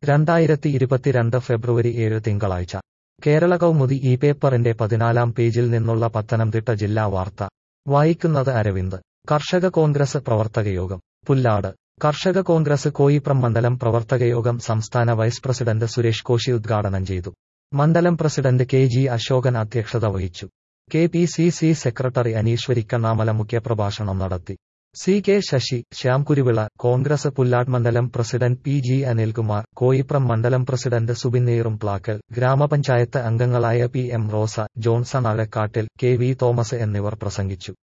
രണ്ടായിരത്തി ഇരുപത്തിരണ്ട് ഫെബ്രുവരി ഏഴ് തിങ്കളാഴ്ച കേരള കൗമുദി ഈ പേപ്പറിന്റെ പതിനാലാം പേജിൽ നിന്നുള്ള പത്തനംതിട്ട ജില്ലാ വാർത്ത വായിക്കുന്നത് അരവിന്ദ് കർഷക കോൺഗ്രസ് പ്രവർത്തകയോഗം പുല്ലാട് കർഷക കോൺഗ്രസ് കോയിപ്രം മണ്ഡലം പ്രവർത്തകയോഗം സംസ്ഥാന വൈസ് പ്രസിഡന്റ് സുരേഷ് കോശി ഉദ്ഘാടനം ചെയ്തു മണ്ഡലം പ്രസിഡന്റ് കെ ജി അശോകൻ അധ്യക്ഷത വഹിച്ചു K P C C secretary Aneeshwari Kannamala മുഖ്യപ്രഭാഷണം നടത്തി സി കെ ശശി ശ്യാം കുരുവിള കോൺഗ്രസ് പുല്ലാട് മണ്ഡലം president P G Anilkumar Koipram മണ്ഡലം പ്രസിഡന്റ് സുബിൻ പ്ലാക്കൽ ഗ്രാമപഞ്ചായത്ത് അംഗങ്ങളായ P M Rosa Johnson Azhakattil K V Thomas എന്നിവർ പ്രസംഗിച്ചു